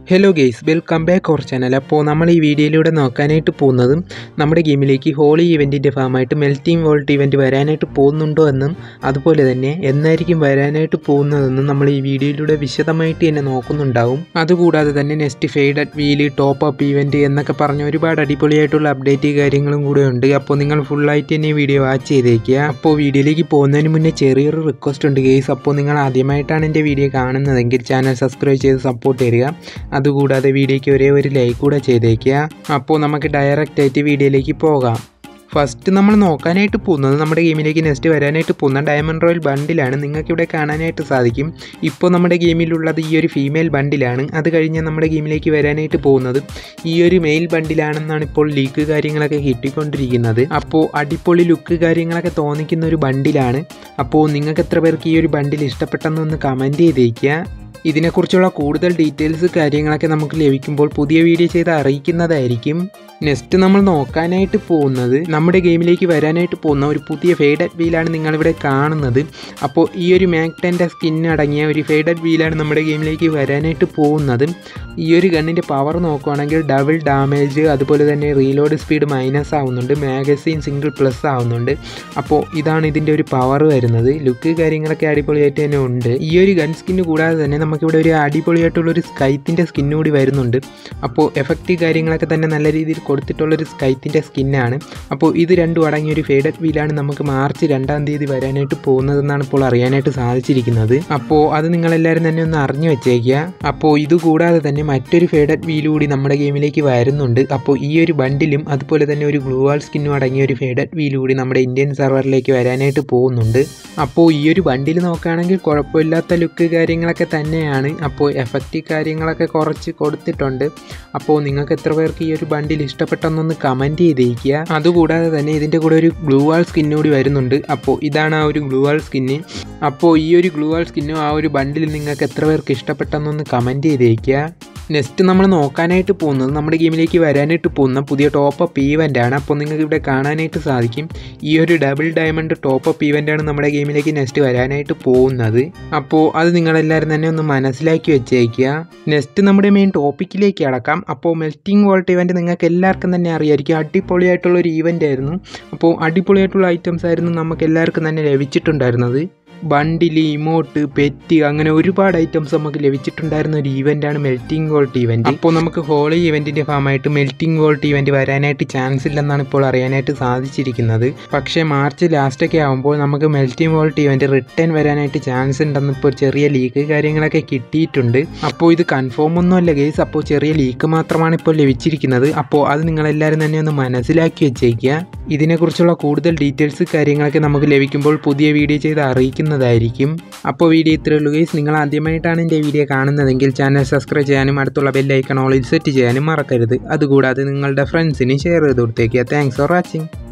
hello guys welcome back our channel അപ്പോൾ നമ്മൾ ഈ വീഡിയോയിലൂടെ നോക്കാനായിട്ട് പോകുന്നതും നമ്മുടെ ഗെയിമിലേക്ക് ഹോളി ഇവൻറ്റിൻ്റെ ഭാഗമായിട്ട് മെൽറ്റിംഗ് വോൾട്ട് ഇവൻറ്റ് വരാനായിട്ട് പോകുന്നുണ്ടോ എന്നും അതുപോലെ തന്നെ എന്നായിരിക്കും വരാനായിട്ട് പോകുന്നതെന്നും നമ്മൾ ഈ വീഡിയോയിലൂടെ വിശദമായിട്ട് തന്നെ നോക്കുന്നുണ്ടാവും അതുകൂടാതെ തന്നെ next faded wheel top up event എന്നൊക്കെ പറഞ്ഞ ഒരുപാട് അടിപൊളിയായിട്ടുള്ള അപ്ഡേറ്റ് കാര്യങ്ങളും കൂടെ ഉണ്ട് അപ്പോൾ നിങ്ങൾ ഫുള്ളായിട്ട് തന്നെ ഈ വീഡിയോ വാച്ച് ചെയ്തേക്കുക അപ്പോൾ വീഡിയോയിലേക്ക് പോകുന്നതിന് മുന്നേ ചെറിയൊരു റിക്വസ്റ്റ് ഉണ്ട് ഗെയ്സ് അപ്പോൾ നിങ്ങൾ ആദ്യമായിട്ടാണ് എൻ്റെ വീഡിയോ കാണുന്നതെങ്കിൽ ചാനൽ സബ്സ്ക്രൈബ് ചെയ്ത് സപ്പോർട്ട് തരിക അതുകൂടാതെ വീഡിയോയ്ക്ക് ഒരേ ഒരു ലൈക്ക് കൂടെ ചെയ്തേക്കുക അപ്പോൾ നമുക്ക് ഡയറക്റ്റ് ആയിട്ട് വീഡിയോയിലേക്ക് പോകാം ഫസ്റ്റ് നമ്മൾ നോക്കാനായിട്ട് പോകുന്നത് നമ്മുടെ ഗെയിമിലേക്ക് നെക്സ്റ്റ് വരാനായിട്ട് പോകുന്ന ഡയമണ്ട് റോയൽ ബണ്ടിലാണ് നിങ്ങൾക്ക് ഇവിടെ കാണാനായിട്ട് സാധിക്കും ഇപ്പോൾ നമ്മുടെ ഗെയിമിലുള്ളത് ഈ ഒരു ഫീമെയിൽ ബണ്ടിലാണ് അത് കഴിഞ്ഞ് നമ്മുടെ ഗെയിമിലേക്ക് വരാനായിട്ട് പോകുന്നത് ഈ ഒരു മെയിൽ ബണ്ടിലാണെന്നാണ് ഇപ്പോൾ ലീക്ക് കാര്യങ്ങളൊക്കെ കിട്ടിക്കൊണ്ടിരിക്കുന്നത് അപ്പോൾ അടിപൊളി ലുക്ക് കാര്യങ്ങളൊക്കെ തോന്നിക്കുന്ന ഒരു ബണ്ടിലാണ് അപ്പോൾ നിങ്ങൾക്ക് എത്ര പേർക്ക് ഈ ഒരു ബണ്ടിൽ ഇഷ്ടപ്പെട്ടെന്നൊന്ന് കമൻറ്റ് ചെയ്തേക്കുക ഇതിനെക്കുറിച്ചുള്ള കൂടുതൽ ഡീറ്റെയിൽസ് കാര്യങ്ങളൊക്കെ നമുക്ക് ലഭിക്കുമ്പോൾ പുതിയ വീഡിയോ ചെയ്ത് അറിയിക്കുന്നതായിരിക്കും നെക്സ്റ്റ് നമ്മൾ നോക്കാനായിട്ട് പോകുന്നത് നമ്മുടെ ഗെയിമിലേക്ക് വരാനായിട്ട് പോകുന്ന ഒരു പുതിയ ഫെയ്ഡഡ് വീലാണ് നിങ്ങളിവിടെ കാണുന്നത് അപ്പോൾ ഈ ഒരു മാക്ടൻ്റെ സ്കിൻ അടങ്ങിയ ഒരു ഫെയ്ഡഡ് വീലാണ് നമ്മുടെ ഗെയിമിലേക്ക് വരാനായിട്ട് പോകുന്നത് ഈ ഒരു ഗണ്ണിൻ്റെ പവർ നോക്കുകയാണെങ്കിൽ ഡബിൾ ഡാമേജ് അതുപോലെ തന്നെ റീലോഡ് സ്പീഡ് മൈനസ് ആവുന്നുണ്ട് മാഗസീൻ സിംഗിൾ പ്ലസ് ആവുന്നുണ്ട് അപ്പോൾ ഇതാണ് ഇതിൻ്റെ ഒരു പവർ വരുന്നത് ലുക്ക് കാര്യങ്ങളൊക്കെ അടിപൊളിയായിട്ട് തന്നെ ഉണ്ട് ഈ ഒരു ഗൺ സ്കിന്ന് കൂടാതെ തന്നെ നമുക്കിവിടെ ഒരു അടിപൊളിയായിട്ടുള്ള ഒരു സ്കൈത്തിൻ്റെ സ്കിന്ന് കൂടി വരുന്നുണ്ട് അപ്പോൾ എഫക്റ്റ് കാര്യങ്ങളൊക്കെ തന്നെ നല്ല രീതിയിൽ കൊടുത്തിട്ടുള്ളൊരു സ്കൈത്തിൻ്റെ സ്കിന്നാണ് അപ്പോൾ ഇത് രണ്ടും അടങ്ങിയ ഒരു ഫേഡഡ് വീലാണ് നമുക്ക് മാർച്ച് രണ്ടാം തീയതി വരാനായിട്ട് പോകുന്നതെന്നാണ് ഇപ്പോൾ അറിയാനായിട്ട് സാധിച്ചിരിക്കുന്നത് അപ്പോൾ അത് നിങ്ങളെല്ലാവരും തന്നെ ഒന്ന് അറിഞ്ഞു വെച്ചേക്കുക അപ്പോൾ ഇത് കൂടാതെ തന്നെ മറ്റൊരു ഫേഡഡ് വീൽ കൂടി നമ്മുടെ ഗെയിമിലേക്ക് വരുന്നുണ്ട് അപ്പോൾ ഈ ഒരു ബണ്ടിലും അതുപോലെ തന്നെ ഒരു ഗ്ലൂവാൾ സ്കിന്നും അടങ്ങിയ ഒരു ഫേഡഡ് വീൽ കൂടി നമ്മുടെ ഇന്ത്യൻ സെർവറിലേക്ക് വരാനായിട്ട് പോകുന്നുണ്ട് അപ്പോൾ ഈ ഒരു ബണ്ടിൽ നോക്കുകയാണെങ്കിൽ കുഴപ്പമില്ലാത്ത ലുക്ക് കാര്യങ്ങളൊക്കെ തന്നെയാണ് അപ്പോൾ എഫക്റ്റ് കാര്യങ്ങളൊക്കെ കുറച്ച് കൊടുത്തിട്ടുണ്ട് അപ്പോൾ നിങ്ങൾക്ക് എത്ര പേർക്ക് ഈ ഒരു ബണ്ടിൽ ഇഷ്ടപ്പെട്ടെന്നൊന്ന് കമൻറ്റ് ചെയ്തേക്കുക അതുകൂടാതെ തന്നെ ഇതിൻ്റെ കൂടെ ഒരു ഗ്ലൂ വാൾ സ്കിന്ന് കൂടി വരുന്നുണ്ട് അപ്പോൾ ഇതാണ് ആ ഒരു ഗ്ലൂ വാൾ സ്കിന്ന് അപ്പോൾ ഈ ഒരു ഗ്ലൂ വാൾ സ്കിന്നും ആ ഒരു ബണ്ടിൽ നിങ്ങൾക്ക് എത്ര പേർക്ക് ഇഷ്ടപ്പെട്ടെന്നൊന്ന് കമൻറ്റ് ചെയ്തേക്കുക നെക്സ്റ്റ് നമ്മൾ നോക്കാനായിട്ട് പോകുന്നത് നമ്മുടെ ഗെയിമിലേക്ക് വരാനായിട്ട് പോകുന്ന പുതിയ ടോപ്പ് അപ്പ് ഈവൻ്റ് ആണ് അപ്പോൾ നിങ്ങൾക്ക് ഇവിടെ കാണാനായിട്ട് സാധിക്കും ഈ ഒരു double diamond top up event ആണ് നമ്മുടെ ഗെയിമിലേക്ക് നെക്സ്റ്റ് വരാനായിട്ട് പോകുന്നത് അപ്പോൾ അത് നിങ്ങളെല്ലാവരും തന്നെ ഒന്ന് മനസ്സിലാക്കി വെച്ചേക്കുക നെക്സ്റ്റ് നമ്മുടെ മെയിൻ ടോപ്പിക്കിലേക്ക് അടക്കാം അപ്പോൾ മെൽറ്റിംഗ് വോൾട്ട് ഇവൻറ്റ് നിങ്ങൾക്ക് എല്ലാവർക്കും തന്നെ അറിയായിരിക്കും അടിപൊളിയായിട്ടുള്ള ഒരു ഈവൻ്റ് ആയിരുന്നു അപ്പോൾ അടിപൊളിയായിട്ടുള്ള ഐറ്റംസ് ആയിരുന്നു നമുക്ക് എല്ലാവർക്കും തന്നെ ലഭിച്ചിട്ടുണ്ടായിരുന്നത് ബണ്ടിൽ ഇമോട്ട് പെറ്റ് അങ്ങനെ ഒരുപാട് ഐറ്റംസ് നമുക്ക് ലഭിച്ചിട്ടുണ്ടായിരുന്ന ഒരു ഈവൻ്റാണ് മെൽറ്റിംഗ് വോൾട്ട് ഈവൻറ്റ് അപ്പോൾ നമുക്ക് ഹോളി ഈവൻറ്റിൻ്റെ ഭാഗമായിട്ട് മെൽറ്റിംഗ് വോൾട്ട് ഈവൻറ്റ് വരാനായിട്ട് ചാൻസ് ഇല്ലെന്നാണ് ഇപ്പോൾ അറിയാനായിട്ട് സാധിച്ചിരിക്കുന്നത് പക്ഷേ മാർച്ച് ലാസ്റ്റൊക്കെ ആകുമ്പോൾ നമുക്ക് മെൽറ്റിംഗ് വോൾട്ട് ഈവൻറ്റ് റിട്ടേൺ വരാനായിട്ട് ചാൻസ് ഉണ്ടെന്ന് ഇപ്പോൾ ചെറിയ ലീക്ക് കാര്യങ്ങളൊക്കെ കിട്ടിയിട്ടുണ്ട് അപ്പോൾ ഇത് കൺഫേം ഒന്നുമല്ല ഗെയ്സ് അപ്പോൾ ചെറിയ ലീക്ക് മാത്രമാണ് ഇപ്പോൾ ലഭിച്ചിരിക്കുന്നത് അപ്പോൾ അത് നിങ്ങളെല്ലാവരും തന്നെ ഒന്ന് മനസ്സിലാക്കി വെച്ചേക്കുക ഇതിനെക്കുറിച്ചുള്ള കൂടുതൽ ഡീറ്റെയിൽസ് കാര്യങ്ങളൊക്കെ നമുക്ക് ലഭിക്കുമ്പോൾ പുതിയ വീഡിയോ ചെയ്ത് അറിയിക്കുന്നതായിരിക്കും അപ്പോൾ വീഡിയോ ഇത്രയേ ഉള്ളൂ ഗൈസ് നിങ്ങൾ ആദ്യമായിട്ടാണ് എൻ്റെ വീഡിയോ കാണുന്നതെങ്കിൽ ചാനൽ സബ്സ്ക്രൈബ് ചെയ്യാനും അടുത്തുള്ള ബെല്ലൈക്കൺ ഓളിൽ സെറ്റ് ചെയ്യാനും മറക്കരുത് അതുകൂടാതെ നിങ്ങളുടെ ഫ്രണ്ട്സിന് ഷെയർ ചെയ്ത് കൊടുത്തേക്കുക താങ്ക്സ് ഫോർ വാച്ചിങ്